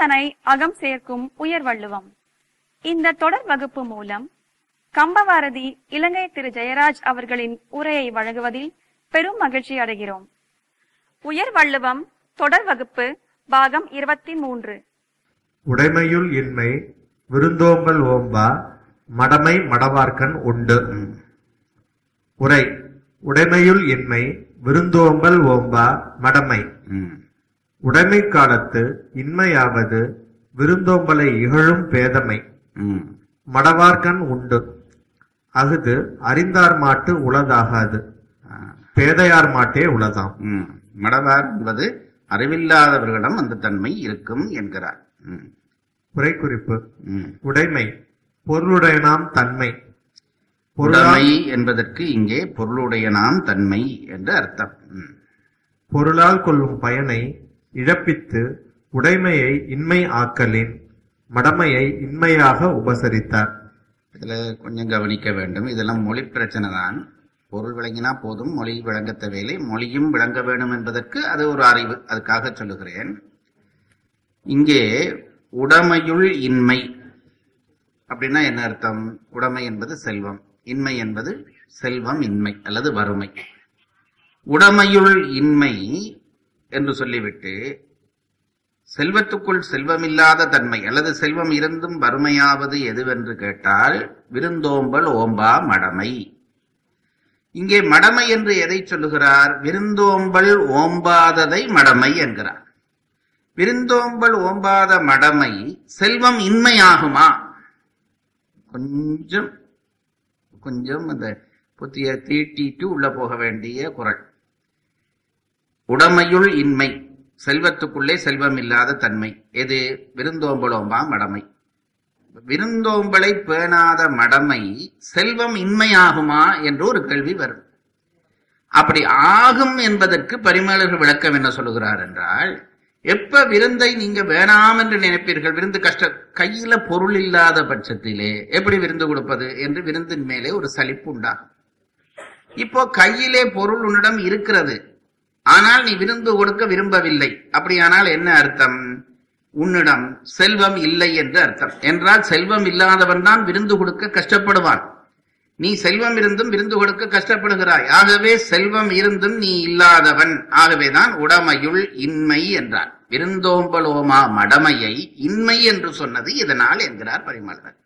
உள்ளதனை அகம் சேர்க்கும் உயர் வள்ளுவம் இந்த தொடர் வகுப்பு மூலம் கம்பவாரதி இலங்கை திரு ஜெயராஜ் அவர்களின் உரையை வழங்குவதில் பெரும் மகிழ்ச்சி அடைகிறோம் உயர் வள்ளுவம் தொடர் வகுப்பு பாகம் இருபத்தி மூன்று உடைமையுள் இன்மை விருந்தோம்பல் ஓம்பா மடமை மடவார்க்கன் உண்டு உரை உடைமையுள் இன்மை விருந்தோம்பல் ஓம்பா மடமை ம். உடைமை காலத்து இன்மையாவது விருந்தோம்பலை இகழும் பேதமை ம். மடவார்க்கன் உண்டு அஃது அறிந்தார் மாட்டு உளதாகாது ஆ. பேதையார் மாட்டே உளதாம் ம். மடவார் என்பது அறிவில்லாதவர்களிடம் அந்த தன்மை இருக்கும் என்கிறார் ம். உரை குறிப்பு ம். உடைமை பொருளுடையனாம் தன்மை பொருளால் உடைமை என்பதற்கு இங்கே பொருளுடைய நாம் தன்மை என்று அர்த்தம் ம். பொருளால் கொள்ளும் பயனை இழப்பித்து உடைமையை இன்மை ஆக்கலின் மடமையை இன்மையாக உபசரித்தார் இதுல கொஞ்சம் கவனிக்க வேண்டும் இதெல்லாம் மொழி பிரச்சனை தான் பொருள் விளங்கினா போதும் மொழி விளங்க தேவையில்லை மொழியும் விளங்க வேண்டும் என்பதற்கு அது ஒரு அறிவு அதுக்காக சொல்லுகிறேன் இங்கே உடைமையுள் இன்மை அப்படின்னா என்ன அர்த்தம் உடைமை என்பது செல்வம் இன்மை என்பது செல்வம் இன்மை அல்லது வறுமை உடைமையுள் இன்மை என்று சொல்லிவிட்டு செல்வத்துக்குள் செல்வமில்லாத தன்மை அல்லது செல்வம் இருந்தும் வறுமையாவது எதுவென்று கேட்டால் விருந்தோம்பல் ஓம்பா மடமை இங்கே மடமை என்று எதை சொல்லுகிறார் விருந்தோம்பல் ஓம்பாததை மடமை என்கிறார் விருந்தோம்பல் ஓம்பாத மடமை செல்வம் இன்மையாகுமா கொஞ்சம் கொஞ்சம் அந்த புத்திய தீட்டிட்டு உள்ள போக வேண்டிய குரல் உடமையுள் இன்மை செல்வத்துக்குள்ளே செல்வம் இல்லாத தன்மை எது விருந்தோம்பலோம்பா மடமை விருந்தோம்பலை பேணாத மடமை செல்வம் இன்மையாகுமா என்று ஒரு கேள்வி வரும் அப்படி ஆகும் என்பதற்கு பரிமேலர்கள் விளக்கம் என்ன சொல்லுகிறார் என்றால் எப்ப விருந்தை நீங்க வேணாம் என்று நினைப்பீர்கள் விருந்து கஷ்ட கையில பொருள் இல்லாத பட்சத்திலே எப்படி விருந்து கொடுப்பது என்று விருந்தின் மேலே ஒரு சலிப்பு உண்டாகும் இப்போ கையிலே பொருள் உன்னிடம் இருக்கிறது ஆனால் நீ விருந்து கொடுக்க விரும்பவில்லை அப்படியானால் என்ன அர்த்தம் உன்னிடம் செல்வம் இல்லை என்று அர்த்தம் என்றால் செல்வம் இல்லாதவன் தான் விருந்து கொடுக்க கஷ்டப்படுவான் நீ செல்வம் இருந்தும் விருந்து கொடுக்க கஷ்டப்படுகிறாய் ஆகவே செல்வம் இருந்தும் நீ இல்லாதவன் ஆகவேதான் உடமையுள் இன்மை என்றார் விருந்தோம்பலோமா மடமையை இன்மை என்று சொன்னது இதனால் என்கிறார் பரிமளர்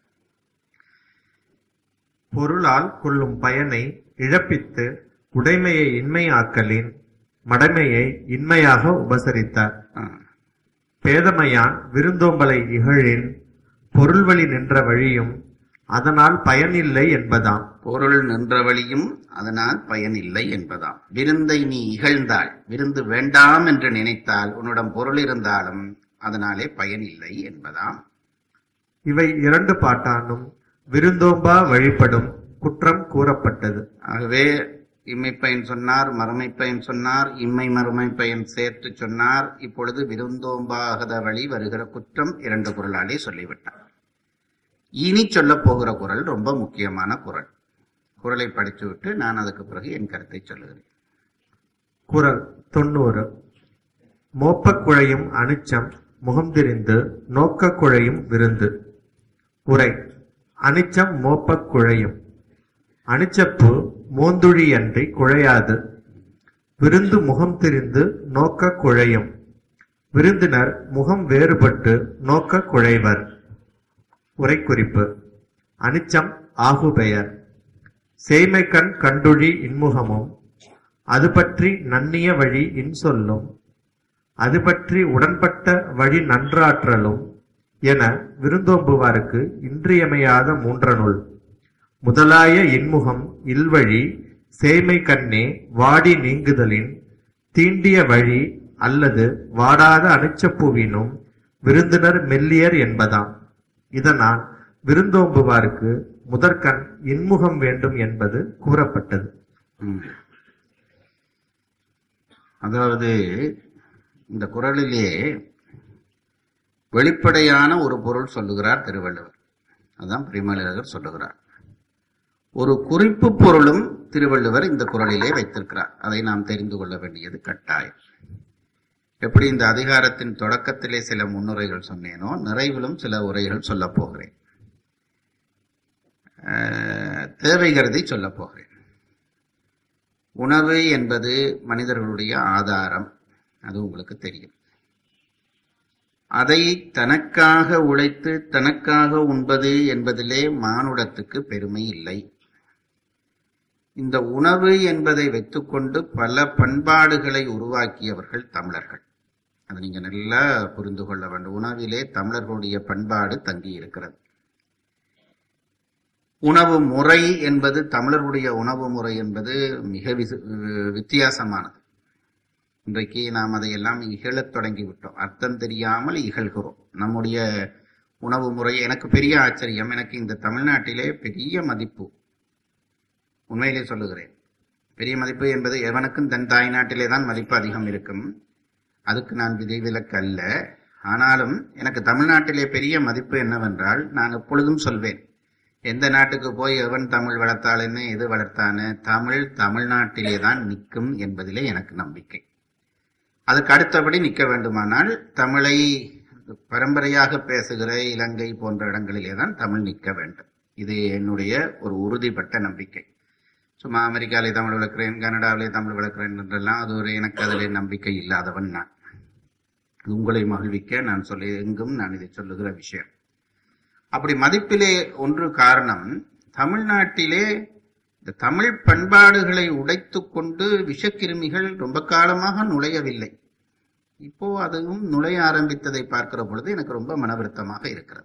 பொருளால் கொள்ளும் பயனை இழப்பித்து உடைமையை இன்மை ஆக்கலின் மடமையை இன்மையாக உபசரித்தார் பேதமையான் விருந்தோம்பலை இகழின் பொருள் வழி நின்ற வழியும் அதனால் பயனில்லை என்பதாம் பொருள் நின்ற வழியும் அதனால் பயன் இல்லை என்பதாம் விருந்தை நீ இகழ்ந்தாள் விருந்து வேண்டாம் என்று நினைத்தால் உன்னிடம் பொருள் இருந்தாலும் அதனாலே பயன் இல்லை என்பதாம் இவை இரண்டு பாட்டானும் விருந்தோம்பா வழிபடும் குற்றம் கூறப்பட்டது ஆகவே இம்மை பயன் சொன்னார் மறுமை பயன் சொன்னார் இம்மை மறுமை பயன் சேர்த்து சொன்னார் இப்பொழுது விருந்தோம்பாகத வழி வருகிற குற்றம் இரண்டு குரலாலே சொல்லிவிட்டார் இனி சொல்லப் போகிற குரல் ரொம்ப முக்கியமான குரல் குரலை படித்துவிட்டு நான் அதுக்கு பிறகு என் கருத்தை சொல்லுகிறேன் குரல் தொண்ணூறு மோப்பக் குழையும் அனிச்சம் முகம் திரிந்து நோக்கக் குழையும் விருந்து உரை அனிச்சம் மோப்பக் குழையும் அனிச்சப்பு மோந்துழியன்றி குழையாது விருந்து முகம் திரிந்து நோக்கக் குழையும் விருந்தினர் முகம் வேறுபட்டு நோக்கக் குழைவர் உரைக்குறிப்பு அனிச்சம் ஆகுபெயர் சேய்மைக்கண் கண்டுழி இன்முகமும் அது பற்றி நன்னிய வழி இன்சொல்லும் அது பற்றி உடன்பட்ட வழி நன்றாற்றலும் என விருந்தோம்புவாருக்கு இன்றியமையாத மூன்றனுள் முதலாய இன்முகம் இல்வழி சேய்மை கண்ணே வாடி நீங்குதலின் தீண்டிய வழி அல்லது வாடாத அனிச்சப்பூவினும் விருந்தினர் மெல்லியர் என்பதாம் இதனால் விருந்தோம்புவாருக்கு முதற்கண் இன்முகம் வேண்டும் என்பது கூறப்பட்டது ம். அதாவது இந்த குரலிலே வெளிப்படையான ஒரு பொருள் சொல்லுகிறார் திருவள்ளுவர் அதான் பிரிமலகர் சொல்லுகிறார் ஒரு குறிப்பு பொருளும் திருவள்ளுவர் இந்த குரலிலே வைத்திருக்கிறார் அதை நாம் தெரிந்து கொள்ள வேண்டியது கட்டாயம் எப்படி இந்த அதிகாரத்தின் தொடக்கத்திலே சில முன்னுரைகள் சொன்னேனோ நிறைவிலும் சில உரைகள் சொல்லப் போகிறேன் அஹ், தேவை கருதி சொல்லப் போகிறேன் உணவு என்பது மனிதர்களுடைய ஆதாரம் அது உங்களுக்கு தெரியும் அதை தனக்காக உழைத்து தனக்காக உண்பது என்பதிலே மானுடத்துக்கு பெருமை இல்லை இந்த உணவு என்பதை வைத்துக்கொண்டு பல பண்பாடுகளை உருவாக்கியவர்கள் தமிழர்கள் அதை நீங்க நல்லா புரிந்து கொள்ள வேண்டும் உணவிலே தமிழர்களுடைய பண்பாடு தங்கி இருக்கிறது உணவு முறை என்பது தமிழர்களுடைய உணவு முறை என்பது மிக விசு- வித்தியாசமானது இன்றைக்கு நாம் அதையெல்லாம் இகழத் தொடங்கி விட்டோம் அர்த்தம் தெரியாமல் இகழ்கிறோம் நம்முடைய உணவு முறை எனக்கு பெரிய ஆச்சரியம் எனக்கு இந்த தமிழ்நாட்டிலே பெரிய மதிப்பு உண்மையிலே சொல்லுகிறேன் பெரிய மதிப்பு என்பது எவனுக்கும் தன் தாய் நாட்டிலே தான் மதிப்பு அதிகம் இருக்கும் அதுக்கு நான் விதிவிலக்கு அல்ல ஆனாலும் எனக்கு தமிழ்நாட்டிலே பெரிய மதிப்பு என்னவென்றால் நான் எப்பொழுதும் சொல்வேன் எந்த நாட்டுக்கு போய் எவன் தமிழ் வளர்த்தாளுன்னு எது வளர்த்தானு தமிழ் தமிழ்நாட்டிலே தான் நிற்கும் என்பதிலே எனக்கு நம்பிக்கை அதுக்கு அடுத்தபடி நிற்க வேண்டுமானால் தமிழை பரம்பரையாக பேசுகிற இலங்கை போன்ற இடங்களிலே தான் தமிழ் நிற்க வேண்டும் இது என்னுடைய ஒரு உறுதிப்பட்ட நம்பிக்கை சும்மா அமெரிக்காவிலே தமிழ் வளர்க்கிறேன் கனடாவிலே தமிழ் வளர்க்கிறேன் என்றெல்லாம் அது ஒரு எனக்கு அதிலே நம்பிக்கை இல்லாதவன் நான் இது உங்களை மகிழ்விக்க நான் சொல்லி எங்கும் நான் இதை சொல்லுகிற விஷயம் அப்படி மதிப்பிலே ஒன்று காரணம் தமிழ்நாட்டிலே இந்த தமிழ் பண்பாடுகளை உடைத்துக் கொண்டு விஷக்கிருமிகள் ரொம்ப காலமாக நுழையவில்லை இப்போ அதுவும் நுழைய ஆரம்பித்ததை பார்க்கிற பொழுது எனக்கு ரொம்ப மனவருத்தமாக இருக்கிறது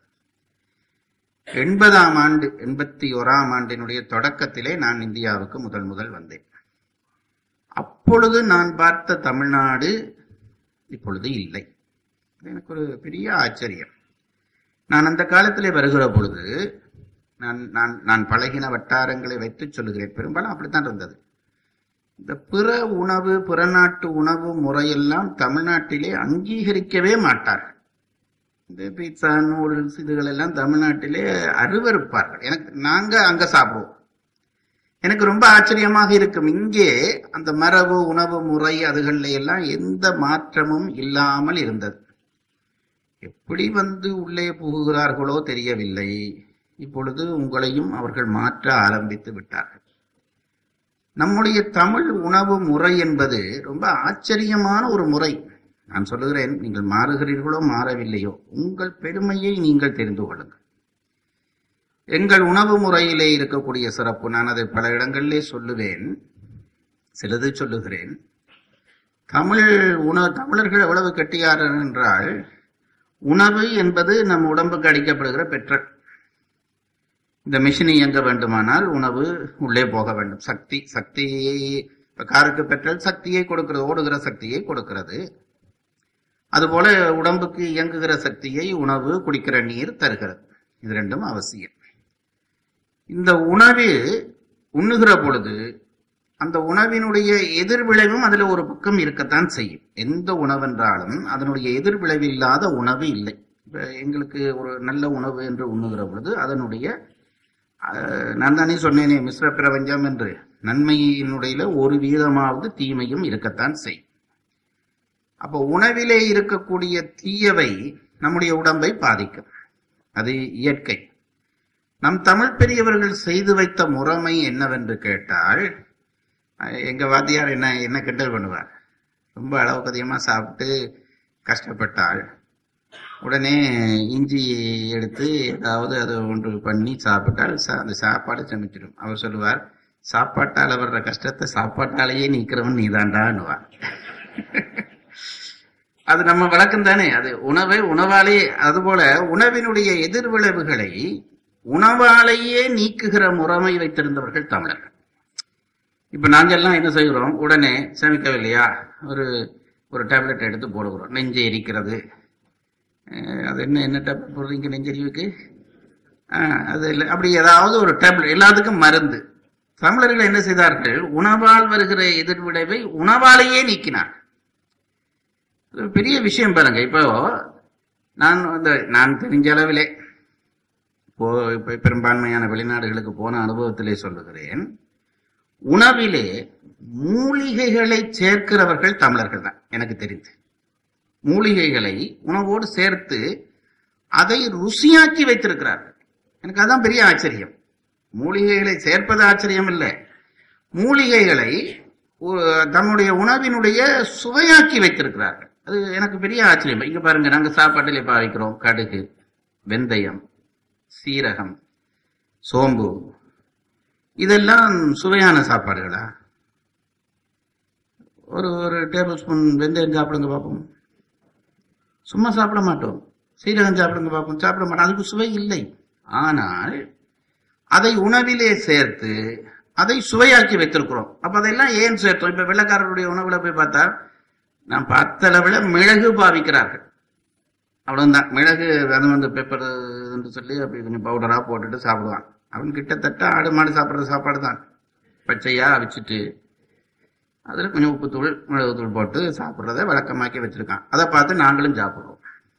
எண்பதாம் ஆண்டு எண்பத்தி ஓராம் ஆண்டினுடைய தொடக்கத்திலே நான் இந்தியாவுக்கு முதல் முதல் வந்தேன் அப்பொழுது நான் பார்த்த தமிழ்நாடு இப்பொழுது இல்லை இது எனக்கு ஒரு பெரிய ஆச்சரியம் நான் அந்த காலத்திலே வருகிற பொழுது நான் நான் நான் பழகின வட்டாரங்களை வைத்து சொல்லுகிறேன் பெரும்பாலும் அப்படித்தான் இருந்தது இந்த பிற உணவு பிற நாட்டு உணவு முறையெல்லாம் தமிழ்நாட்டிலே அங்கீகரிக்கவே மாட்டார்கள் இந்த பீட்சா நூடுல்ஸ் இதுகள் எல்லாம் தமிழ்நாட்டிலே அருவருப்பார்கள் எனக்கு நாங்க அங்க சாப்பிடுவோம் எனக்கு ரொம்ப ஆச்சரியமாக இருக்கும் இங்கே அந்த மரபு உணவு முறை அதுகள்ல எல்லாம் எந்த மாற்றமும் இல்லாமல் இருந்தது எப்படி வந்து உள்ளே புகுகிறார்களோ தெரியவில்லை இப்பொழுது உங்களையும் அவர்கள் மாற்ற ஆரம்பித்து விட்டார்கள் நம்முடைய தமிழ் உணவு முறை என்பது ரொம்ப ஆச்சரியமான ஒரு முறை நான் சொல்லுகிறேன் நீங்கள் மாறுகிறீர்களோ மாறவில்லையோ உங்கள் பெருமையை நீங்கள் தெரிந்து கொள்ளுங்கள் எங்கள் உணவு முறையிலே இருக்கக்கூடிய சிறப்பு நான் அதை பல இடங்களிலே சொல்லுவேன் சிலது சொல்லுகிறேன் தமிழ் உணவு தமிழர்கள் எவ்வளவு கெட்டியாரர் என்றால் உணவு என்பது நம் உடம்புக்கு அளிக்கப்படுகிற பெற்றல் இந்த மிஷின் இயங்க வேண்டுமானால் உணவு உள்ளே போக வேண்டும் சக்தி சக்தியை இப்ப காருக்கு பெட்ரோல் சக்தியை கொடுக்கிறது ஓடுகிற சக்தியை கொடுக்கிறது அதுபோல உடம்புக்கு இயங்குகிற சக்தியை உணவு குடிக்கிற நீர் தருகிறது இது ரெண்டும் அவசியம் இந்த உணவு உண்ணுகிற பொழுது அந்த உணவினுடைய எதிர்விளைவும் அதுல ஒரு பக்கம் இருக்கத்தான் செய்யும் எந்த உணவென்றாலும் அதனுடைய எதிர்விளைவு இல்லாத உணவு இல்லை இப்ப எங்களுக்கு ஒரு நல்ல உணவு என்று உண்ணுகிற பொழுது அதனுடைய அஹ், நான் தானே சொன்னேனே மிஸ்ர பிரபஞ்சம் என்று நன்மையினுடைய ஒரு வீதமாவது தீமையும் இருக்கத்தான் செய்யும் அப்போ உணவிலே இருக்கக்கூடிய தீயவை நம்முடைய உடம்பை பாதிக்கும் அது இயற்கை நம் தமிழ் பெரியவர்கள் செய்து வைத்த முறைமை என்னவென்று கேட்டால் அஹ், எங்க வாத்தியார் என்ன என்ன கிண்டல் பண்ணுவார் ரொம்ப அளவுக்கு அதிகமா சாப்பிட்டு கஷ்டப்பட்டாள் உடனே இஞ்சி எடுத்து ஏதாவது அதை ஒன்று பண்ணி சாப்பிட்டால் சா- அந்த சாப்பாடு சமைச்சிடும் அவர் சொல்லுவார் சாப்பாட்டால் வர்ற கஷ்டத்தை சாப்பாட்டாலேயே நீக்கிறவன் நீதாண்டான்னுவார் அது நம்ம வழக்கம் தானே அது உணவை உணவாலே அதுபோல உணவினுடைய எதிர்விளைவுகளை உணவாலேயே நீக்குகிற முறைமை வைத்திருந்தவர்கள் தமிழர்கள் இப்ப நாங்கெல்லாம் என்ன செய்கிறோம் உடனே சமைக்கவில்லையா ஒரு ஒரு டேப்லெட் எடுத்து போடுகிறோம் நெஞ்சு எரிக்கிறது அஹ் அது என்ன என்ன டேப்லெட் போடுறீங்க நெஞ்சரிவுக்கு ஆஹ் அது இல்லை அப்படி ஏதாவது ஒரு டேப்லெட் எல்லாத்துக்கும் மருந்து தமிழர்கள் என்ன செய்தார்கள் உணவால் வருகிற எதிர்விளைவை உணவாலேயே நீக்கினார் இது ஒரு பெரிய விஷயம் பாருங்க இப்போ நான் இந்த நான் தெரிஞ்ச அளவிலே இப்போ இப்போ பெரும்பான்மையான வெளிநாடுகளுக்கு போன அனுபவத்திலே சொல்லுகிறேன் உணவிலே மூலிகைகளை சேர்க்கிறவர்கள் தமிழர்கள் தான் எனக்கு தெரிந்து மூலிகைகளை உணவோடு சேர்த்து அதை ருசியாக்கி வைத்திருக்கிறார்கள் எனக்கு அதான் பெரிய ஆச்சரியம் மூலிகைகளை சேர்ப்பது ஆச்சரியம் இல்லை மூலிகைகளை ஒ- தன்னுடைய உணவினுடைய சுவையாக்கி வைத்திருக்கிறார்கள் அது எனக்கு பெரிய ஆச்சரியம் இங்க பாருங்க நாங்க சாப்பாட்டிலே பாவிக்கிறோம் கடுகு வெந்தயம் சீரகம் சோம்பு இதெல்லாம் சுவையான சாப்பாடுகளா ஒரு ஒரு டேபிள் ஸ்பூன் வெந்தயம் சாப்பிடுங்க பார்ப்போம் சும்மா சாப்பிட மாட்டோம் சீரகம் சாப்பிடுங்க பார்ப்போம் சாப்பிட மாட்டோம் அதுக்கு சுவை இல்லை ஆனால் அதை உணவிலே சேர்த்து அதை சுவையாக்கி வைத்திருக்கிறோம் அப்ப அதெல்லாம் ஏன் சேர்த்தோம் இப்ப வெள்ளக்காரருடைய உணவுல போய் பார்த்தா நான் பார்த்த அளவுல மிளகு பாவிக்கிறார்கள் அவ்வளவுதான் மிளகு அது வந்து பெப்பர் என்று சொல்லி அப்படி கொஞ்சம் பவுடரா போட்டுட்டு சாப்பிடுவான் அவன் கிட்டத்தட்ட ஆடு மாடு சாப்பிடுற சாப்பாடு தான் பச்சையா அவிச்சிட்டு அதுல கொஞ்சம் உப்புத்தூள் மிளகுத்தூள் போட்டு சாப்பிடுறத வழக்கமாக்கி வச்சிருக்கான் அதை பார்த்து நாங்களும் சாப்பிடுறோம்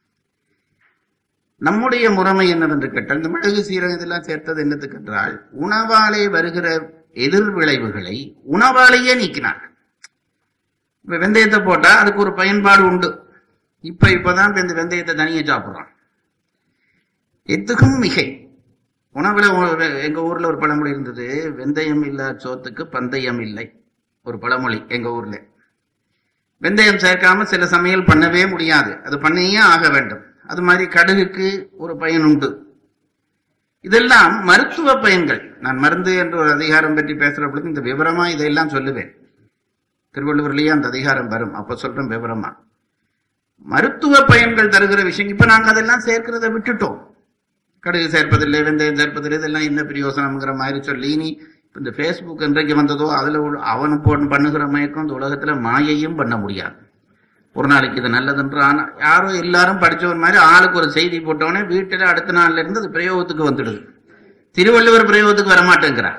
நம்முடைய முறைமை என்னவென்று கேட்டால் இந்த மிளகு சீரகம் இதெல்லாம் சேர்த்தது என்னத்துக்கு என்றால் உணவாலே வருகிற எதிர் விளைவுகளை உணவாலேயே நீக்கினார்கள் இப்ப வெந்தயத்தை போட்டா அதுக்கு ஒரு பயன்பாடு உண்டு இப்ப இப்பதான் இப்ப இந்த வெந்தயத்தை தனியா சாப்பிடுறோம் எத்துக்கும் மிகை உணவுல ஒரு- எங்க ஊர்ல ஒரு பழமொழி இருந்தது வெந்தயம் இல்லா சோத்துக்கு பந்தயம் இல்லை ஒரு பழமொழி எங்க ஊர்ல வெந்தயம் சேர்க்காம சில சமையல் பண்ணவே முடியாது அது பண்ணியே ஆக வேண்டும் அது மாதிரி கடுகுக்கு ஒரு பயன் உண்டு இதெல்லாம் மருத்துவ பயன்கள் நான் மருந்து என்ற ஒரு அதிகாரம் பற்றி பேசுற பொழுது இந்த விவரமா இதெல்லாம் சொல்லுவேன் திருவள்ளுவர்லயே அந்த அதிகாரம் வரும் அப்ப சொல்றேன் விவரமா மருத்துவ பயன்கள் தருகிற விஷயம் இப்ப நாங்க அதெல்லாம் சேர்க்கிறத விட்டுட்டோம் கடுகு சேர்ப்பதில்லை வெந்தயம் சேர்ப்பதில்லை இதெல்லாம் என்ன பிரயோசனம்ங்கிற மாதிரி சொல்லி இனி இப்ப இந்த ஃபேஸ்புக் என்றைக்கு வந்ததோ அதுல உள்ள அவனு போட்டு பண்ணுகிற மயக்கம் இந்த உலகத்துல மாயையும் பண்ண முடியாது ஒரு நாளைக்கு இது நல்லதுன்றான் யாரோ எல்லாரும் படிச்சவன் மாதிரி ஆளுக்கு ஒரு செய்தி போட்டவனே வீட்டுல அடுத்த நாள்ல இருந்து அது பிரயோகத்துக்கு வந்துடுது திருவள்ளுவர் பிரயோகத்துக்கு வரமாட்டேங்கிறான்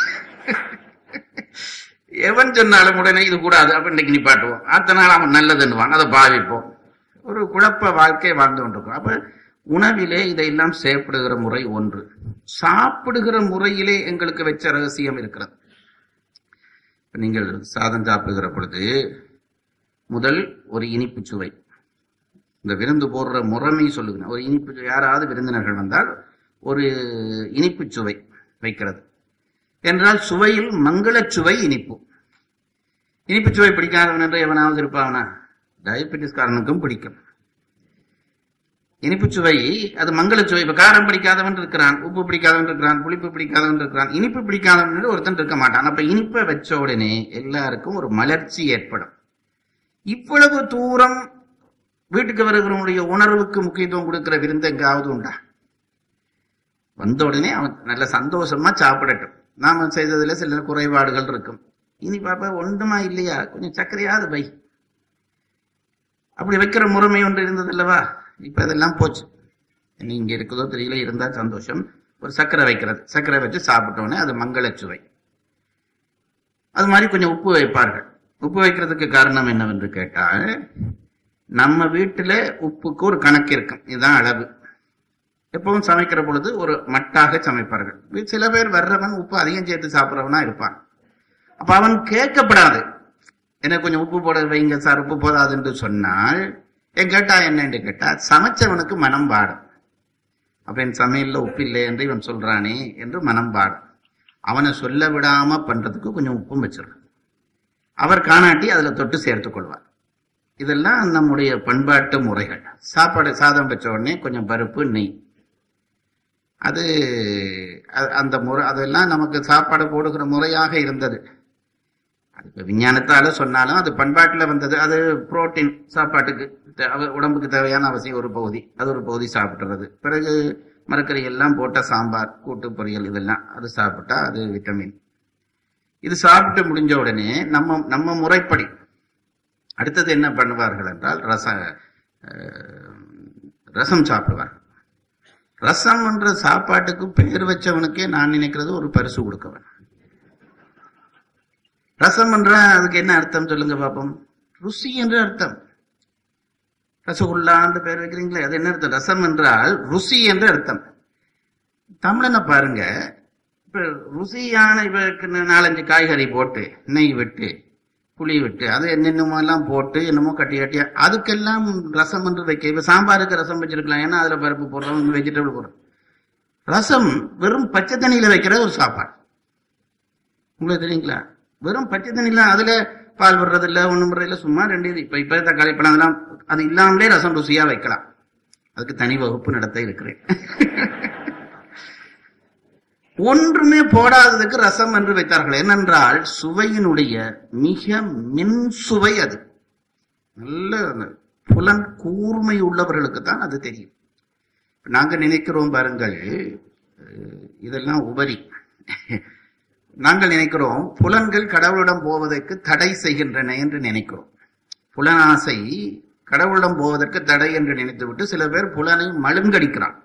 எவன் சொன்னாலும் உடனே இது கூடாது அப்ப இன்னைக்கு நிப்பாட்டுவோம் அடுத்த நாள் அவன் நல்லதுன்னுவான் அதை பாவிப்போம் ஒரு குழப்ப வாழ்க்கை வாழ்ந்து கொண்டிருக்கோம் அப்ப உணவிலே இதையெல்லாம் சேர்ப்பிடுகிற முறை ஒன்று சாப்பிடுகிற முறையிலே எங்களுக்கு வச்ச ரகசியம் இருக்கிறது இப்ப நீங்கள் சாதம் சாப்பிடுகிற பொழுது முதல் ஒரு இனிப்பு சுவை இந்த விருந்து போடுற முறைமை சொல்லுகிறேன் ஒரு இனிப்பு சுவை. யாராவது விருந்தினர்கள் வந்தால் ஒரு இனிப்பு சுவை வைக்கிறது என்றால் சுவையில் மங்களச் சுவை இனிப்பு இனிப்பு சுவை பிடிக்காதவன் என்று எவனாவது இருப்பாவனா டயபெட்டிஸ்காரனுக்கும் பிடிக்கும் இனிப்பு சுவை அது மங்களச் சுவை இப்ப காரம் பிடிக்காதவன் இருக்கிறான் உப்பு பிடிக்காதவன் இருக்கிறான் புளிப்பு பிடிக்காதவன் இருக்கிறான் இனிப்பு பிடிக்காதவன் என்று ஒருத்தன் இருக்க மாட்டான் அப்ப இனிப்பை வச்ச உடனே எல்லாருக்கும் ஒரு மலர்ச்சி ஏற்படும் இவ்வளவு தூரம் வீட்டுக்கு வருகிறவனுடைய உணர்வுக்கு முக்கியத்துவம் கொடுக்கிற விருந்து எங்காவது உண்டா வந்த உடனே அவன் நல்ல சந்தோஷமா சாப்பிடட்டும் நாம செய்ததுல சில குறைபாடுகள் இருக்கும் இனி பாப்பா ஒன்றுமா இல்லையா கொஞ்சம் சர்க்கரையாவது பை அப்படி வைக்கிற முறைமை ஒன்று இருந்தது அல்லவா இப்ப அதெல்லாம் போச்சு இனி இங்க இருக்குதோ தெரியல இருந்தா சந்தோஷம் ஒரு சர்க்கரை வைக்கிறது சர்க்கரை வச்சு சாப்பிட்டோன்னே அது மங்களச் சுவை அது மாதிரி கொஞ்சம் உப்பு வைப்பார்கள் உப்பு வைக்கிறதுக்கு காரணம் என்னவென்று கேட்டால் நம்ம வீட்டுல உப்புக்கு ஒரு கணக்கு இருக்கும் இதுதான் அளவு எப்பவும் சமைக்கிற பொழுது ஒரு மட்டாக சமைப்பார்கள் வி- சில பேர் வர்றவன் உப்பு அதிகம் சேர்த்து சாப்பிட்றவனா இருப்பான் அப்ப அவன் கேட்கப்படாது எனக்கு கொஞ்சம் உப்பு போட வைங்க சார் உப்பு போதாது என்று சொன்னால் என் கேட்டா என்னன்னு கேட்டா சமைச்சவனுக்கு மனம் பாடும் அப்ப என் சமையல்ல உப்பு இல்லை என்று இவன் சொல்றானே என்று மனம் பாடும் அவனை சொல்ல விடாம பண்றதுக்கு கொஞ்சம் உப்பும் வச்சிடறான் அவர் காணாட்டி அதுல தொட்டு சேர்த்துக் கொள்வார் இதெல்லாம் நம்முடைய பண்பாட்டு முறைகள் சாப்பாடு சாதம் வச்ச உடனே கொஞ்சம் பருப்பு நெய் அது அ- அந்த முறை அதெல்லாம் நமக்கு சாப்பாடு போடுகிற முறையாக இருந்தது அது இப்ப விஞ்ஞானத்தால சொன்னாலும் அது பண்பாட்டுல வந்தது அது புரோட்டீன் சாப்பாட்டுக்கு தே- அவ- உடம்புக்கு தேவையான அவசியம் ஒரு பகுதி அது ஒரு பகுதி சாப்பிட்டுறது பிறகு மரக்கறி எல்லாம் போட்ட சாம்பார் கூட்டு பொரியல் இதெல்லாம் அது சாப்பிட்டா அது விட்டமின் இது சாப்பிட்டு முடிஞ்ச உடனே நம்ம நம்ம முறைப்படி அடுத்தது என்ன பண்ணுவார்கள் என்றால் ரச அஹ், ரசம் சாப்பிடுவார்கள் ரசம் என்ற சாப்பாட்டுக்கு பெயர் வச்சவனுக்கே நான் நினைக்கிறது ஒரு பரிசு கொடுக்கவன் ரசம் என்ற அதுக்கு என்ன அர்த்தம் சொல்லுங்க பாப்போம் ருசி என்று அர்த்தம் ரசகுல்லான்னு பேர் வைக்கிறீங்களே அது என்ன அர்த்தம் ரசம் என்றால் ருசி என்று அர்த்தம் தமிழனை பாருங்க இப்ப ருசியான இவருக்கு நாலஞ்சு காய்கறி போட்டு நெய் விட்டு புளி விட்டு அது என்னென்னமோ எல்லாம் போட்டு என்னமோ கட்டி கட்டி அதுக்கெல்லாம் ரசம் என்று வைக்க இப்ப சாம்பாருக்கு ரசம் வச்சிருக்கலாம் ஏன்னா அதுல பருப்பு போடுறோம் வெஜிடபிள் போடுறோம் ரசம் வெறும் பச்சை தண்ணியில வைக்கிற ஒரு சாப்பாடு உங்களுக்கு தெரியுங்களா வெறும் பச்சை தண்ணியில அதுல பால் விடுறது இல்ல ஒண்ணும் விடுறது இல்ல சும்மா ரெண்டு இது இப்ப இப்ப தக்காளி பழம் அதெல்லாம் அது இல்லாமலே ரசம் ருசியா வைக்கலாம் அதுக்கு தனி வகுப்பு நடத்த இருக்கிறேன் ஒன்றுமே போடாததுக்கு ரசம் என்று வைத்தார்கள் ஏனென்றால் சுவையினுடைய மிக மென் சுவை அது நல்ல அந்த புலன் கூர்மை உள்ளவர்களுக்கு தான் அது தெரியும் நாங்க நினைக்கிறோம் பாருங்கள் அஹ், இதெல்லாம் உபரி நாங்கள் நினைக்கிறோம் புலன்கள் கடவுளிடம் போவதற்கு தடை செய்கின்றன என்று நினைக்கிறோம் புலனாசை கடவுளிடம் போவதற்கு தடை என்று நினைத்துவிட்டு சில பேர் புலனை மழுங்கடிக்கிறான்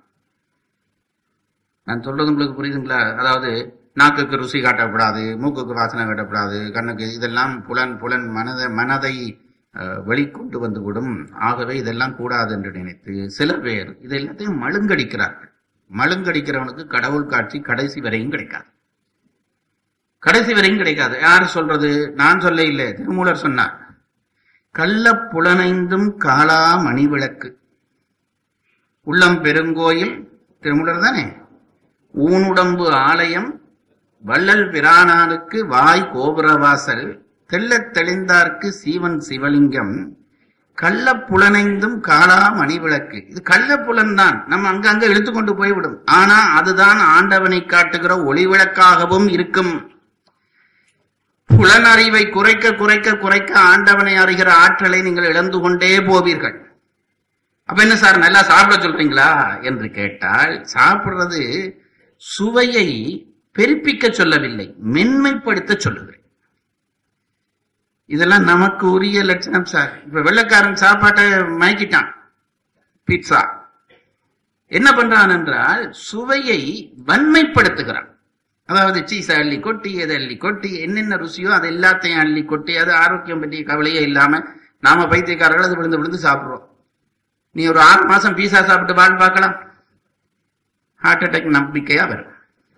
நான் சொல்றது உங்களுக்கு புரியுதுங்களா அதாவது நாக்குக்கு ருசி காட்டக்கூடாது மூக்குக்கு வாசனை காட்டக்கூடாது கண்ணுக்கு இதெல்லாம் புலன் புலன் மனதை மனதை அஹ், வெளிக்கொண்டு வந்துவிடும் ஆகவே இதெல்லாம் கூடாது என்று நினைத்து சில பேர் இது எல்லாத்தையும் மழுங்கடிக்கிறார்கள் மழுங்கடிக்கிறவனுக்கு கடவுள் காட்சி கடைசி வரையும் கிடைக்காது கடைசி வரையும் கிடைக்காது யார் சொல்றது நான் சொல்ல இல்லை திருமூலர் சொன்னார் கள்ள புலனைந்தும் காலா மணிவிளக்கு உள்ளம் பெருங்கோயில் திருமூலர் தானே ஊனுடம்பு ஆலயம் வள்ளல் பிரானானுக்கு வாய் கோபுரவாசல் தெள்ளத் தெளிந்தார்க்கு சீவன் சிவலிங்கம் கள்ள புலனைந்தும் காலா மணிவிளக்கு இது கள்ள புலன் தான் நம்ம அங்கங்க இழுத்து கொண்டு போய்விடும் ஆனா அதுதான் ஆண்டவனை காட்டுகிற ஒளிவிளக்காகவும் இருக்கும் புலனறிவை குறைக்க குறைக்க குறைக்க ஆண்டவனை அறிகிற ஆற்றலை நீங்கள் இழந்து கொண்டே போவீர்கள் அப்ப என்ன சார் நல்லா சாப்பிட சொல்றீங்களா என்று கேட்டால் சாப்பிடுறது சுவையை பெருப்பிக்க சொல்லவில்லை மென்மைப்படுத்த சொல்லுகிறேன் இதெல்லாம் நமக்கு உரிய லட்சணம் சார் இப்ப வெள்ளக்காரன் சாப்பாட்டை மயக்கிட்டான் பீட்சா என்ன பண்றான் என்றால் சுவையை வன்மைப்படுத்துகிறான் அதாவது சீஸை அள்ளி கொட்டி எதை அள்ளி கொட்டி என்னென்ன ருசியோ அது எல்லாத்தையும் அள்ளி கொட்டி அது ஆரோக்கியம் பற்றிய கவலையே இல்லாம நாம பைத்தியக்காரர்கள் அது விழுந்து விழுந்து சாப்பிடுறோம் நீ ஒரு ஆறு மாசம் பீஸா சாப்பிட்டு வாழ் பார்க்கலாம் ஹார்ட் அட்டாக் நம்பிக்கையா வரும்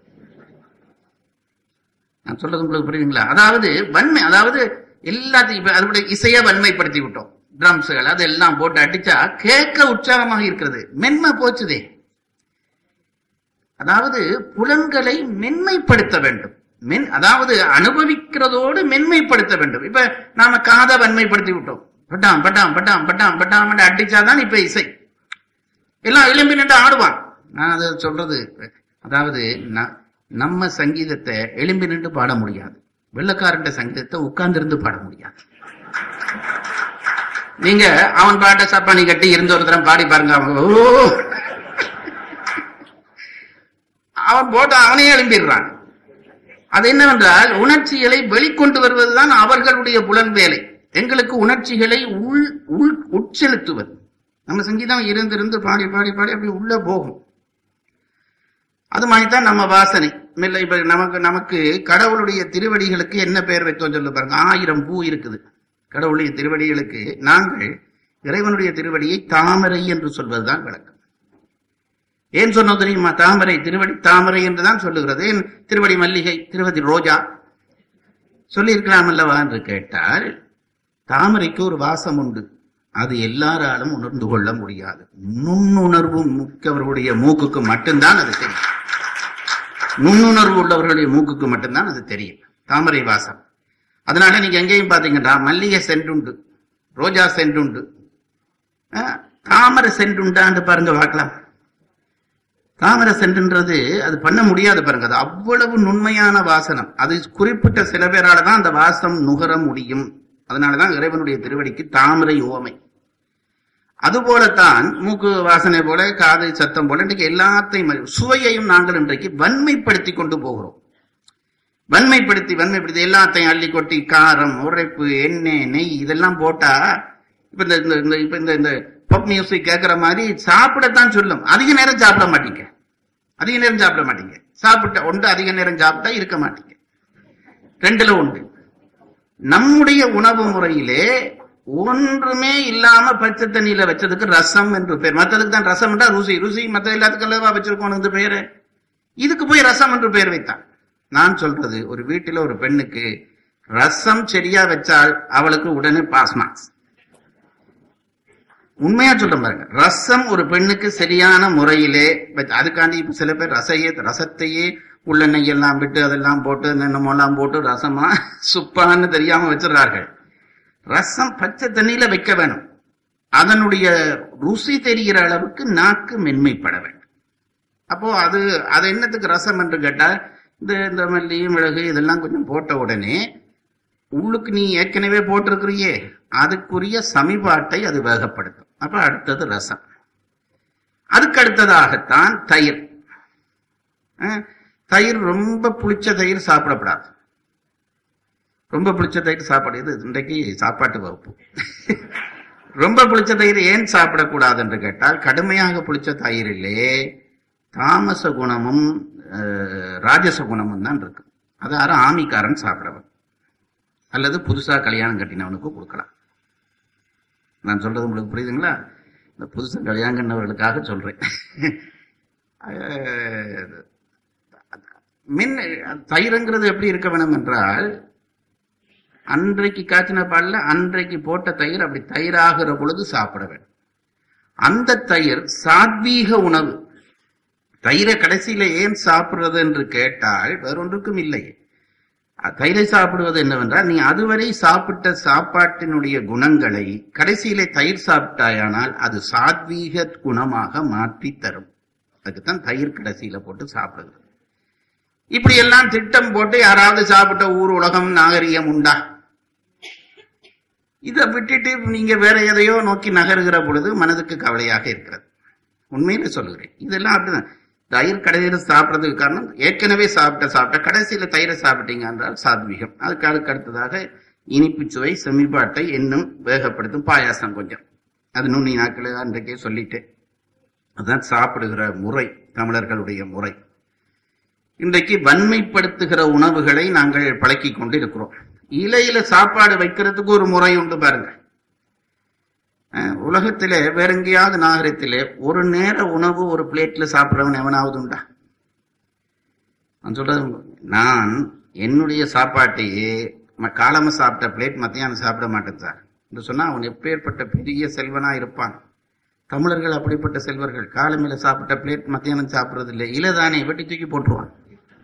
நான் சொல்றது உங்களுக்கு புரியுதுங்களா அதாவது வன்மை அதாவது எல்லாத்தையும் இப்ப அதோட இசைய வன்மைப்படுத்தி விட்டோம் ட்ரம்ஸுகள் அதெல்லாம் போட்டு அடிச்சா கேட்க உற்சாகமாக இருக்கிறது மென்மை போச்சுதே அதாவது புலன்களை மென்மைப்படுத்த வேண்டும் மென் அதாவது அனுபவிக்கிறதோடு மென்மைப்படுத்த வேண்டும் இப்ப நாம காதை வன்மைப்படுத்தி விட்டோம் பட்டாம் பட்டாம் பட்டாம் பட்டாம் பட்டாம் அடிச்சாதான் இப்ப இசை எல்லாம் எலும்பி நின்று ஆடுவான் நான் அதை சொல்றது அதாவது ந- நம்ம சங்கீதத்தை எலும்பி நின்று பாட முடியாது வெள்ளக்காரன் சங்கீதத்தை உட்கார்ந்திருந்து பாட முடியாது நீங்க அவன் பாட்ட சப்பானி கட்டி இருந்த ஒரு தரம் பாடி பாருங்க அவங்க ஓ அவன் போட்டு அவனே எழும்பிடுறான் அது என்னவென்றால் உணர்ச்சிகளை வெளிக்கொண்டு வருவதுதான் அவர்களுடைய புலன் வேலை எங்களுக்கு உணர்ச்சிகளை உள் உள் உட்செலுத்துவது நம்ம சங்கீதம் இருந்து இருந்து பாடி பாடி பாடி அப்படி உள்ள போகும் அது மாதிரி தான் நம்ம வாசனை மெல்ல இப்ப நமக்கு நமக்கு கடவுளுடைய திருவடிகளுக்கு என்ன பெயர் வைத்தோம் சொல்ல பாருங்க ஆயிரம் பூ இருக்குது கடவுளுடைய திருவடிகளுக்கு நாங்கள் இறைவனுடைய திருவடியை தாமரை என்று சொல்வதுதான் விளக்கம் ஏன் சொன்னோம் தெரியுமா தாமரை திருவடி தாமரை என்றுதான் சொல்லுகிறது ஏன் திருவடி மல்லிகை திருவதி ரோஜா சொல்லி இருக்கலாம் அல்லவா என்று கேட்டால் தாமரைக்கு ஒரு வாசம் உண்டு அது எல்லாராலும் உணர்ந்து கொள்ள முடியாது நுண்ணுணர்வு மிக்கவர்களுடைய மூக்குக்கு மட்டும்தான் அது தெரியும் நுண்ணுணர்வு உள்ளவர்களுடைய மூக்குக்கு மட்டும்தான் அது தெரியும் தாமரை வாசம் அதனால நீங்க எங்கேயும் பாத்தீங்கன்னா மல்லிகை சென்றுண்டு ரோஜா சென்றுண்டு ஆஹ், தாமரை சென்றுண்டான்னு பாருங்க பார்க்கலாம் தாமரை சென்றுன்றது அது பண்ண முடியாது பாருங்க அது அவ்வளவு நுண்மையான வாசனம் அது குறிப்பிட்ட சில பேரால தான் அந்த வாசம் நுகர முடியும் அதனாலதான் இறைவனுடைய திருவடிக்கு தாமரை ஓமை அதுபோலத்தான் மூக்கு வாசனை போல காது சத்தம் போல இன்றைக்கு எல்லாத்தையும் அறி- சுவையையும் நாங்கள் இன்றைக்கு வன்மைப்படுத்தி கொண்டு போகிறோம் வன்மைப்படுத்தி வன்மைப்படுத்தி எல்லாத்தையும் அள்ளி கொட்டி காரம் உரைப்பு எண்ணெய் நெய் இதெல்லாம் போட்டா இப்ப இந்த இந்த- இந்த இப்ப இந்த இந்த பப் மியூசிக் கேட்கிற மாதிரி சாப்பிடத்தான் சொல்லும் அதிக நேரம் சாப்பிட மாட்டீங்க அதிக நேரம் சாப்பிட மாட்டீங்க சாப்பிட்ட ஒன்று அதிக நேரம் சாப்பிட்டா இருக்க மாட்டீங்க ரெண்டுல ஒன்று நம்முடைய உணவு முறையிலே ஒன்றுமே இல்லாம பச்சை தண்ணியில வச்சதுக்கு ரசம் என்று பேர் மத்ததுக்கு தான் ரசம் என்றா ருசி ருசி மத்த எல்லாத்துக்கும் அல்லவா வச்சிருக்கோம் இந்த பேரு இதுக்கு போய் ரசம் என்று பெயர் வைத்தான் நான் சொல்றது ஒரு வீட்டில ஒரு பெண்ணுக்கு ரசம் சரியா வச்சால் அவளுக்கு உடனே பாஸ் மார்க்ஸ் உண்மையா சொல்றேன் பாருங்க ரசம் ஒரு பெண்ணுக்கு சரியான முறையிலே வச்ச- அதுக்காண்டி இப்ப சில பேர் ரசையே ரசத்தையே உள்ளெண்ணெய் எல்லாம் விட்டு அதெல்லாம் போட்டு என்னென்னமோலாம் போட்டு ரசமா சுப்பான்னு தெரியாம வச்சிடுறார்கள் ரசம் பச்சை தண்ணியில வைக்க வேணும் அதனுடைய ருசி தெரிகிற அளவுக்கு நாக்கு மென்மைப்பட வேண்டும் அப்போ அது அது என்னத்துக்கு ரசம் என்று கேட்டா இந்த இந்த மல்லி மிளகு இதெல்லாம் கொஞ்சம் போட்ட உடனே உள்ளுக்கு நீ ஏற்கனவே போட்டிருக்கிறியே அதுக்குரிய சமிபாட்டை அது வேகப்படுத்தும் அப்ப அடுத்தது ரசம் அதுக்கு அடுத்ததாகத்தான் தயிர் அஹ், தயிர் ரொம்ப புளிச்ச தயிர் சாப்பிடப்படாது ரொம்ப புளிச்ச தயிர் சாப்பாடு இது இன்றைக்கு சாப்பாட்டு வகுப்பு ரொம்ப புளிச்ச தயிர் ஏன் சாப்பிடக்கூடாது என்று கேட்டால் கடுமையாக புளிச்ச தயிரிலே தாமச குணமும் அஹ், ராஜச குணமும் தான் இருக்கு அது யாரும் ஆமிக்காரன் சாப்பிடவன் அல்லது புதுசா கல்யாணம் கட்டினவனுக்கு கொடுக்கலாம் நான் சொல்றது உங்களுக்கு புரியுதுங்களா இந்த புதுசா கல்யாணம் கட்டினவர்களுக்காக சொல்றேன் அஹ், மின் தயிர்ங்கிறது எப்படி இருக்க வேணும் என்றால் அன்றைக்கு காய்ச்சின பால்ல அன்றைக்கு போட்ட தயிர் அப்படி தயிராகிற பொழுது சாப்பிட வேண்டும் அந்த தயிர் சாத்வீக உணவு தயிரை கடைசியில ஏன் சாப்பிடுறது என்று கேட்டால் வேறொன்றுக்கும் இல்லை அ- தயிரை சாப்பிடுவது என்னவென்றால் நீ அதுவரை சாப்பிட்ட சாப்பாட்டினுடைய குணங்களை கடைசியிலே தயிர் சாப்பிட்டாயானால் அது சாத்வீக குணமாக மாற்றி தரும் அதுக்குத்தான் தயிர் கடைசியில போட்டு சாப்பிடுகிறது இப்படி எல்லாம் திட்டம் போட்டு யாராவது சாப்பிட்ட ஊர் உலகம் நாகரிகம் உண்டா இதை விட்டுட்டு நீங்க வேற எதையோ நோக்கி நகருகிற பொழுது மனதுக்கு கவலையாக இருக்கிறது உண்மையில சொல்லுகிறேன் இதெல்லாம் அப்படிதான் தயிர் கடைசியில சாப்பிடுறதுக்கு காரணம் ஏற்கனவே சாப்பிட்ட சாப்பிட்ட கடைசியில தயிரை சாப்பிட்டீங்க என்றால் சாத்வீகம் அதுக்கு அதுக்கு அடுத்ததாக இனிப்பு சுவை செமிப்பாட்டை இன்னும் வேகப்படுத்தும் பாயாசம் கொஞ்சம் அது நுண்ணி நாட்கள் அன்றைக்கே சொல்லிட்டேன் அதுதான் சாப்பிடுகிற முறை தமிழர்களுடைய முறை இன்றைக்கு வன்மைப்படுத்துகிற உணவுகளை நாங்கள் பழக்கிக் கொண்டு இருக்கிறோம் இலையில சாப்பாடு வைக்கிறதுக்கு ஒரு முறை உண்டு பாருங்க அஹ், உலகத்திலே வேற எங்கேயாவது நாகரிகத்திலே ஒரு நேர உணவு ஒரு பிளேட்ல சாப்பிடுறவன் எவனாவது உண்டா நான் சொல்றது நான் என்னுடைய சாப்பாட்டையே ம- காலம சாப்பிட்ட பிளேட் மத்தியானம் சாப்பிட மாட்டேன் சார் என்று சொன்னா அவன் எப்பேற்பட்ட பெரிய செல்வனா இருப்பான் தமிழர்கள் அப்படிப்பட்ட செல்வர்கள் காலமையில சாப்பிட்ட பிளேட் மத்தியானம் சாப்பிடுறது இல்லை இலதானே வெட்டி தூக்கி போட்டுருவான்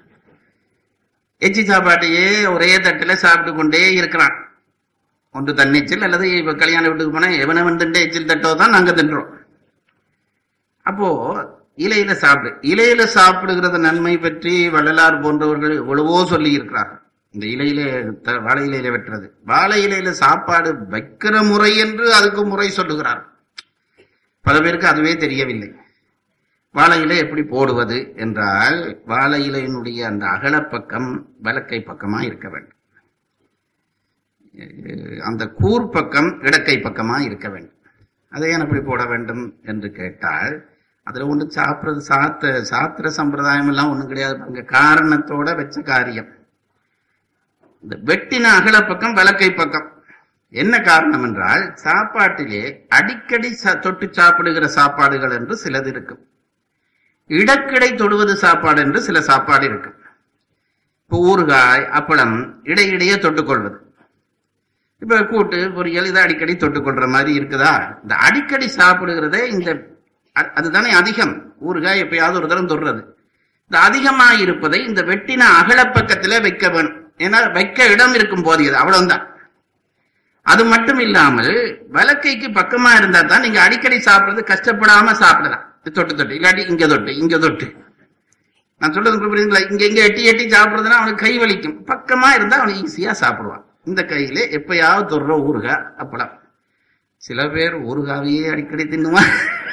எச்சி சாப்பாட்டையே ஒரே தட்டுல சாப்பிட்டு கொண்டே இருக்கிறான் ஒன்று தன்னிச்சல் அல்லது இப்ப கல்யாண வீட்டுக்கு போனா எவனவன் திண்ட எச்சில் தட்டோ தான் நாங்க தின்றோம் அப்போ இலையில சாப்பிடு இலையில சாப்பிடுகிறது நன்மை பற்றி வள்ளலார் போன்றவர்கள் எவ்வளவோ சொல்லி இருக்கிறார்கள் இந்த இலையில த- வாழை இலையில வெட்டுறது வாழை இலையில சாப்பாடு வைக்கிற முறை என்று அதுக்கு முறை சொல்லுகிறார் பல பேருக்கு அதுவே தெரியவில்லை வாழை இலை எப்படி போடுவது என்றால் வாழை இலையினுடைய அந்த அகலப்பக்கம் வலக்கை பக்கமா இருக்க வேண்டும் அஹ் அந்த கூர் பக்கம் இடக்கை பக்கமா இருக்க வேண்டும் அதை ஏன் அப்படி போட வேண்டும் என்று கேட்டால் அதுல ஒன்று சாப்பிடுறது சாத்த சாத்திர சம்பிரதாயம் எல்லாம் ஒண்ணும் கிடையாது பாருங்க காரணத்தோட வச்ச காரியம் இந்த வெட்டின அகலப்பக்கம் வலக்கை பக்கம் என்ன காரணம் என்றால் சாப்பாட்டிலே அடிக்கடி ச- தொட்டு சாப்பிடுகிற சாப்பாடுகள் என்று சிலது இருக்கும் இடக்கிடை தொடுவது சாப்பாடு என்று சில சாப்பாடு இருக்கும் இப்போ ஊறுகாய் அப்பளம் இடையிடையே தொட்டுக்கொள்வது இப்ப கூட்டு பொரியல் இதை அடிக்கடி தொட்டுக்கொள்ற மாதிரி இருக்குதா இந்த அடிக்கடி சாப்பிடுகிறதே இந்த அ- அதுதானே அதிகம் ஊறுகாய் எப்பயாவது ஒரு தரம் தொடுறது இந்த அதிகமா இருப்பதை இந்த வெட்டின அகலப்பக்கத்திலே வைக்க வேணும் ஏன்னா வைக்க இடம் இருக்கும் போதியது அவ்வளவுதான் அது மட்டும் இல்லாமல் வலக்கைக்கு பக்கமா இருந்தா தான் நீங்க அடிக்கடி சாப்பிடுறது கஷ்டப்படாம சாப்பிடலாம் இது தொட்டு தொட்டு இல்லாட்டி இங்க தொட்டு இங்க தொட்டு நான் சொல்றது உங்களுக்கு புரியுதுங்களா இங்க இங்க எட்டி எட்டி சாப்பிடுறதுன்னா அவனுக்கு கை வலிக்கும் பக்கமா இருந்தா அவன் ஈஸியா சாப்பிடுவான் இந்த கையில எப்பயாவது தொடுற ஊறுகாய் அப்பளம் சில பேர் ஊறுகாவையே அடிக்கடி தின்னுவான்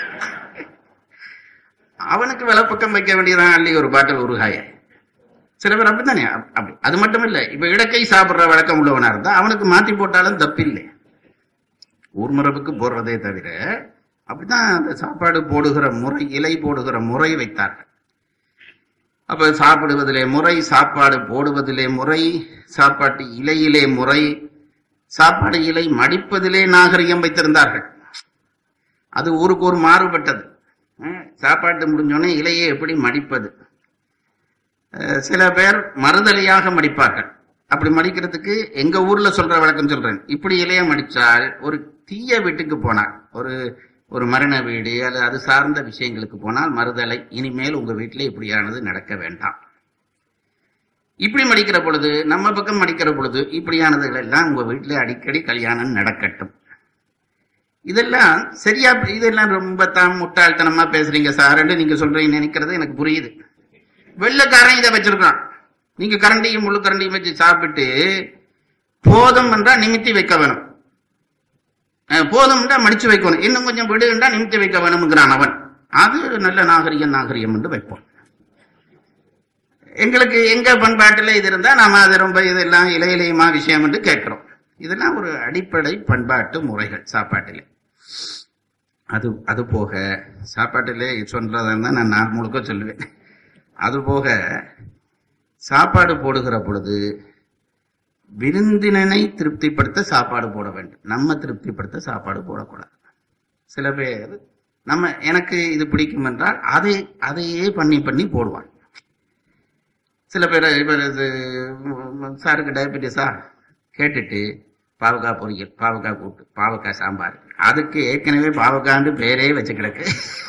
அவனுக்கு விலப்பக்கம் வைக்க வேண்டியதான் அள்ளி ஒரு பாட்டில் ஊறுகாய சில பேர் அப்படித்தானே அப்- அப்படி அது மட்டும் இல்ல இப்ப இடக்கை சாப்பிடுற வழக்கம் உள்ளவனா இருந்தா அவனுக்கு மாத்தி போட்டாலும் தப்பில்லை ஊர்மரபுக்கு போடுறதே தவிர அப்படிதான் அந்த சாப்பாடு போடுகிற முறை இலை போடுகிற முறை வைத்தார்கள் அப்ப சாப்பிடுவதிலே முறை சாப்பாடு போடுவதிலே முறை சாப்பாட்டு இலையிலே முறை சாப்பாடு இலை மடிப்பதிலே நாகரிகம் வைத்திருந்தார்கள் அது ஊருக்கு ஒரு மாறுபட்டது அஹ் சாப்பாட்டு முடிஞ்சோடனே இலையை எப்படி மடிப்பது அஹ் சில பேர் மறுதலையாக மடிப்பார்கள் அப்படி மடிக்கிறதுக்கு எங்க ஊர்ல சொல்ற வழக்கம் சொல்றேன் இப்படி இலைய மடிச்சால் ஒரு தீய வீட்டுக்கு போனால் ஒரு ஒரு மரண வீடு அல்லது அது சார்ந்த விஷயங்களுக்கு போனால் மறுதலை இனிமேல் உங்க வீட்டிலே இப்படியானது நடக்க வேண்டாம் இப்படி மடிக்கிற பொழுது நம்ம பக்கம் மடிக்கிற பொழுது இப்படியானதுகள் எல்லாம் உங்க வீட்டிலே அடிக்கடி கல்யாணம் நடக்கட்டும் இதெல்லாம் சரியா இதெல்லாம் ரொம்ப தான் முட்டாள்தனமா பேசுறீங்க சார்ன்னு நீங்க சொல்றீங்க நினைக்கிறது எனக்கு புரியுது வெள்ளக்காரன் இதை வச்சிருக்கான் நீங்க கரண்டியும் முழு கரண்டியும் வச்சு சாப்பிட்டு போதும் என்றா நிமித்தி வைக்க வேணும் அஹ் போதும் என்றா மடிச்சு வைக்கணும் இன்னும் கொஞ்சம் விடுன்றா நிமித்தி வைக்க வேணும்ங்கிறான் அவன் அது நல்ல நாகரிகம் நாகரிகம் என்று வைப்போம் எங்களுக்கு எங்க பண்பாட்டுல இது இருந்தா நாம அது ரொம்ப இதெல்லாம் இலையிலையுமா விஷயம் என்று கேட்கிறோம் இதெல்லாம் ஒரு அடிப்படை பண்பாட்டு முறைகள் சாப்பாட்டிலே அது அது போக சாப்பாட்டிலே சொல்றதா இருந்தா நான் நாள் முழுக்க சொல்லுவேன் அது போக சாப்பாடு போடுகிற பொழுது விருந்தினனை திருப்திப்படுத்த சாப்பாடு போட வேண்டும் நம்ம திருப்திப்படுத்த சாப்பாடு போடக்கூடாது சில பேர் நம்ம எனக்கு இது பிடிக்கும் என்றால் அதை அதையே பண்ணி பண்ணி போடுவான் சில பேர் இப்போ இது ம், சாருக்கு டயபெட்டிஸா கேட்டுட்டு பாவக்காய் பொரியல் பாவக்காய் கூட்டு பாவக்காய் சாம்பார் அதுக்கு ஏற்கனவே பாவக்காண்டு பேரே வச்சு கிடக்கு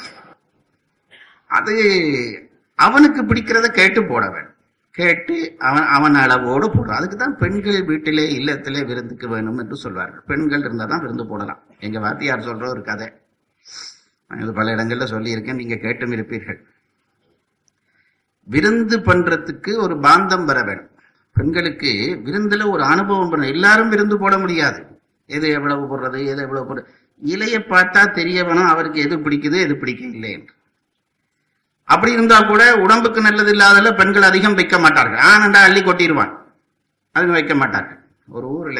அது அவனுக்கு பிடிக்கிறத கேட்டு போட வேண்டும் கேட்டு அவன் அவன் அளவோடு போடுறான் அதுக்கு தான் பெண்கள் வீட்டிலே இல்லத்திலே விருந்துக்கு வேணும் என்று சொல்வார்கள் பெண்கள் இருந்தால் தான் விருந்து போடலாம் எங்க வாத்தியார் சொல்ற ஒரு கதை நான் இது பல இடங்கள்ல சொல்லியிருக்கேன் நீங்க கேட்டும் இருப்பீர்கள் விருந்து பண்றதுக்கு ஒரு பாந்தம் வர வேணும் பெண்களுக்கு விருந்துல ஒரு அனுபவம் பண்ண எல்லாரும் விருந்து போட முடியாது எது எவ்வளவு போடுறது எது எவ்வளவு போடுறது இலைய பார்த்தா தெரிய வேணும் அவருக்கு எது பிடிக்குது எது பிடிக்க இல்லை என்று அப்படி இருந்தா கூட உடம்புக்கு நல்லது இல்லாதல பெண்கள் அதிகம் வைக்க மாட்டார்கள் ஆனண்டா அள்ளி கொட்டிடுவான் அதுங்க வைக்க மாட்டார்கள் ஒரு ஊர்ல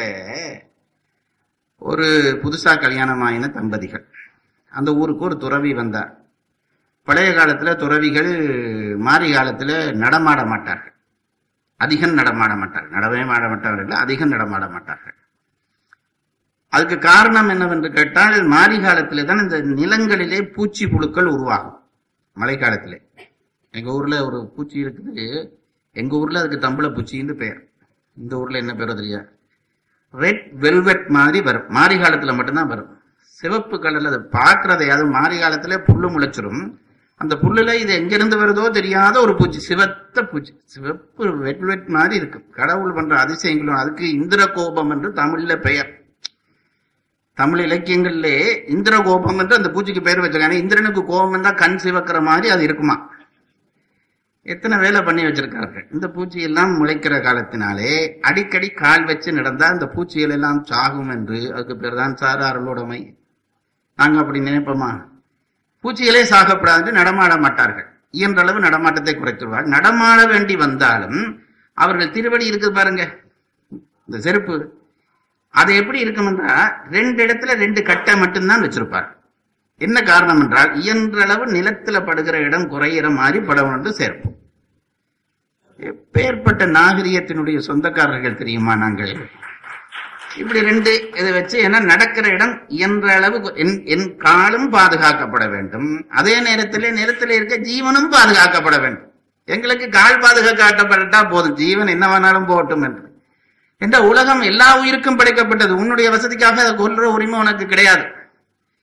ஒரு புதுசா கல்யாணம் ஆயின தம்பதிகள் அந்த ஊருக்கு ஒரு துறவி வந்தார் பழைய காலத்துல துறவிகள் மாறி காலத்துல நடமாட மாட்டார்கள் அதிகம் நடமாட மாட்டார்கள் நடவே மாட மாட்டார்கள் அதிகம் நடமாட மாட்டார்கள் அதுக்கு காரணம் என்னவென்று கேட்டால் மாரி காலத்திலே தான் இந்த நிலங்களிலே பூச்சி புழுக்கள் உருவாகும் மழை காலத்திலே எங்க ஊர்ல ஒரு பூச்சி இருக்குது எங்க ஊர்ல அதுக்கு தம்பள பூச்சின்னு பேர் இந்த ஊர்ல என்ன பேரோ தெரியாது ரெட் வெல்வெட் மாதிரி வரும் மாரி காலத்துல மட்டும்தான் வரும் சிவப்பு கலர்ல அதை பார்க்கறதை அது மாரி காலத்துல புல்லு முளைச்சிரும் அந்த புல்லுல இது எங்கிருந்து வருதோ தெரியாத ஒரு பூச்சி சிவத்த பூச்சி சிவப்பு வெல்வெட் மாதிரி இருக்கு கடவுள் பண்ற அதிசயங்களும் அதுக்கு இந்திர கோபம் என்று தமிழ்ல பெயர் தமிழ் இலக்கியங்களிலே இந்திர கோபம் என்று அந்த பூச்சிக்கு பேர் வச்சிருக்காங்க இந்திரனுக்கு கோபம் இருந்தா கண் சிவக்கிற மாதிரி அது இருக்குமா எத்தனை வேலை பண்ணி வச்சிருக்கார்கள் இந்த பூச்சி எல்லாம் முளைக்கிற காலத்தினாலே அடிக்கடி கால் வச்சு நடந்தா இந்த பூச்சிகள் எல்லாம் சாகும் என்று அதுக்கு பேர் தான் சார் அருளோடமை நாங்க அப்படி நினைப்போமா பூச்சிகளே சாகப்படாது நடமாட மாட்டார்கள் இயன்ற அளவு நடமாட்டத்தை குறைத்துள்வார் நடமாட வேண்டி வந்தாலும் அவர்கள் திருவடி இருக்குது பாருங்க இந்த செருப்பு அது எப்படி இருக்கும் என்றால் ரெண்டு இடத்துல ரெண்டு கட்டை மட்டும்தான் வச்சிருப்பார் என்ன காரணம் என்றால் இயன்ற அளவு நிலத்துல படுகிற இடம் குறையிற மாதிரி படம் ஒன்று சேர்ப்போம் எப்பேற்பட்ட நாகரிகத்தினுடைய சொந்தக்காரர்கள் தெரியுமா நாங்கள் இப்படி ரெண்டு இதை வச்சு ஏன்னா நடக்கிற இடம் இயன்ற அளவு கு- என் என் காலும் பாதுகாக்கப்பட வேண்டும் அதே நேரத்திலே நிலத்தில் இருக்க ஜீவனும் பாதுகாக்கப்பட வேண்டும் எங்களுக்கு கால் பாதுகாக்கப்பட்டா போதும் ஜீவன் என்ன வேணாலும் போகட்டும் என்று என்ற உலகம் எல்லா உயிருக்கும் படைக்கப்பட்டது உன்னுடைய வசதிக்காக அதை கொல்ற உரிமை உனக்கு கிடையாது